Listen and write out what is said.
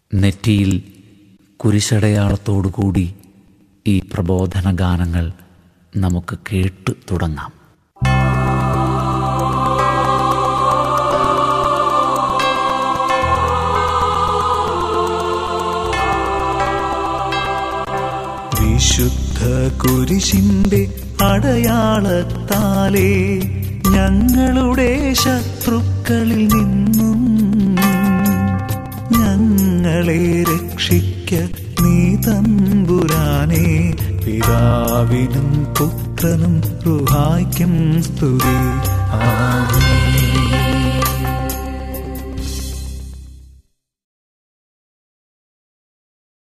നെറ്റിയിൽ കുരിശടയാളത്തോടുകൂടി ഈ പ്രബോധന ഗാനങ്ങൾ നമുക്ക് കേട്ടു തുടങ്ങാം വിശുദ്ധ കുരിശിന്റെ അടയാളത്താലേ ഞങ്ങളുടെ ശത്രുക്കളിൽ നിന്നും ഞങ്ങളെ രക്ഷിക്ക നീ തമ്പുരാനെ പിതാവിനും പുത്രനും റുഹായ്ക്കും സ്തുതി ആമേൻ